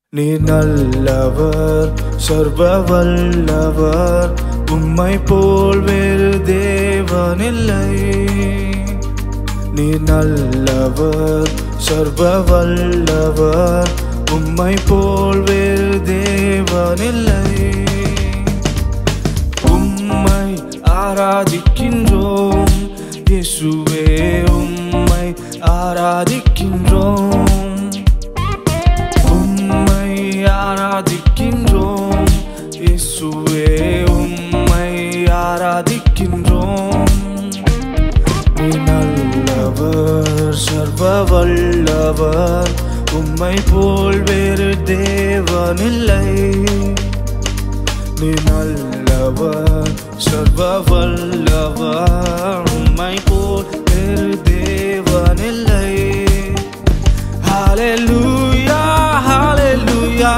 நீர் நல்லவர் சர்வ வல்லவர் உம்மை போல் வேறு தேவனில்லை நீர் நல்லவர் சர்வ வல்லவர் உம்மை போல் வேறு தேவனில்லை உம்மை ஆராதிக்கின்றோம் இயேசுவே உம்மை ஆராதிக்கின்றோம் உம்மை ஆராதிக்கின்றோம் இயேசுவே உம்மை ஆராதிக்கின்றோம் நீ நல்லவர் சர்வ வல்லவர் உம்மை போல் வேறு தேவனில்லை நீ நல்லவர் சர்வ வல்லவர் உம்மை போல் வேறு தேவனில்லை Hallelujah, hallelujah,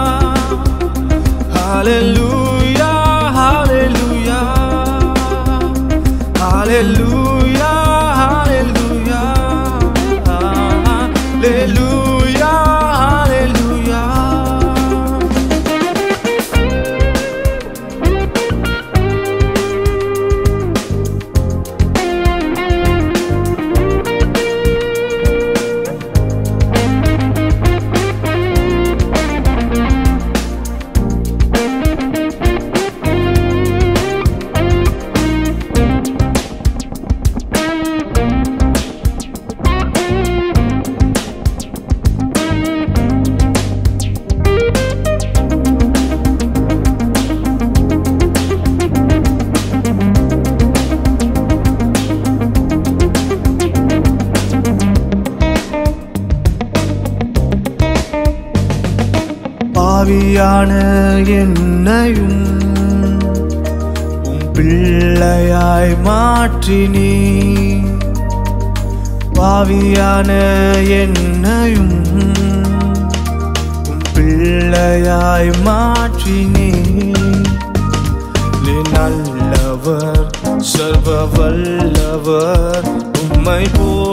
hallelujah, hallelujah, hallelujah, hallelujah, hallelujah, hallelujah. பாவியான என்னையும் உம் பிள்ளையாய் மாற்றினீ பாவியான என்னையும் உம் பிள்ளையாய் மாற்றினீ நீ நல்லவர் சர்வ வல்லவர் உம்மை போ